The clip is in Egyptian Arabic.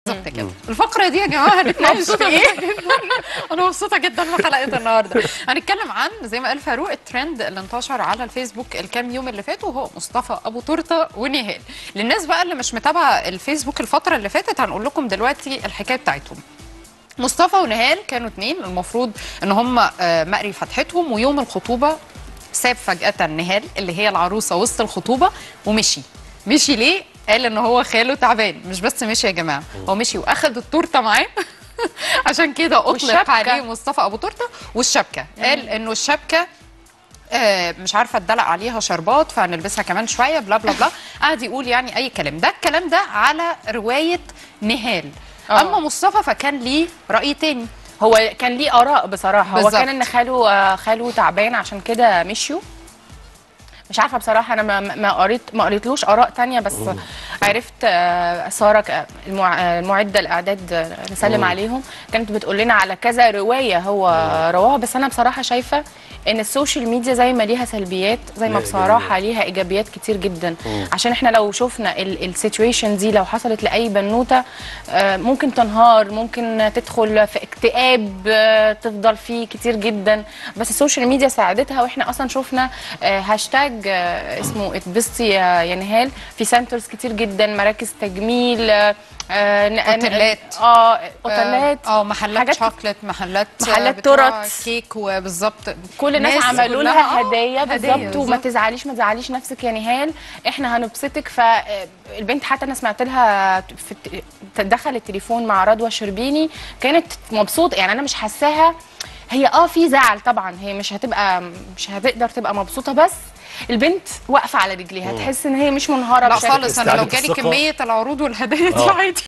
بالظبط كده الفقره دي يا جماعه هنتناقش في ايه انا مبسوطه جدا بحلقه النهارده هنتكلم عن زي ما قال فاروق الترند اللي انتشر على الفيسبوك الكام يوم اللي فاتوا وهو مصطفى ابو تورته ونهال للناس بقى اللي مش متابعه الفيسبوك الفتره اللي فاتت هنقول لكم دلوقتي الحكايه بتاعتهم مصطفى ونهال كانوا اتنين المفروض ان هم آه، مقري فتحتهم ويوم الخطوبه ساب فجأة نهال اللي هي العروسة وسط الخطوبة ومشي مشي ليه؟ قال ان هو خاله تعبان مش بس مشي يا جماعة هو مشي واخد التورتة معاه عشان كده اطلق والشبكة. عليه مصطفى ابو تورته والشبكة قال انه الشبكة آه، مش عارفه اتدلق عليها شربات فهنلبسها كمان شويه بلا بلا بلا قعد يقول يعني اي كلام ده الكلام ده على روايه نهال آه. اما مصطفى فكان ليه راي تاني هو كان ليه اراء بصراحه بالظبط. هو كان ان خاله آه، خاله تعبان عشان كده مشيوا مش عارفه بصراحه انا ما ما قريت ما قريتلوش اراء تانية بس عرفت آه، ساره ك- المع- آه، المعده الاعداد آه، نسلم عليهم كانت بتقول لنا على كذا روايه هو رواها بس انا بصراحه شايفه ان السوشيال ميديا زي ما ليها سلبيات زي ما ليها بصراحه ليها ايجابيات كتير جدا عشان احنا لو شفنا السيتويشن دي لو حصلت لاي بنوته آه، ممكن تنهار ممكن تدخل في اكتئاب آه، تفضل فيه كتير جدا بس السوشيال ميديا ساعدتها واحنا اصلا شفنا آه، هاشتاج آه، اسمه اتبسطي يا يا نهال في سنترز كتير جدا مراكز تجميل آه، آه، ن- ن- أوتيلات. اه اوتيلات اه محلات حاجات شوكليت محلات محلات بتوع تورت. كيك وبالظبط كل الناس عملوا كلها- لها آه، هدايا بالظبط وما بالظبط. تزعليش ما تزعليش نفسك يا نهال احنا هنبسطك فالبنت حتى انا سمعت لها في الت- تدخل التليفون مع رضوى شربيني كانت مبسوطه يعني انا مش حاساها هي اه في زعل طبعا هي مش هتبقى مش هتقدر تبقى مبسوطه بس البنت واقفه على رجليها تحس ان هي مش منهاره لا بشكل خالص انا لو استعادة جالي الثقة. كميه العروض والهدايا دي آه. عادي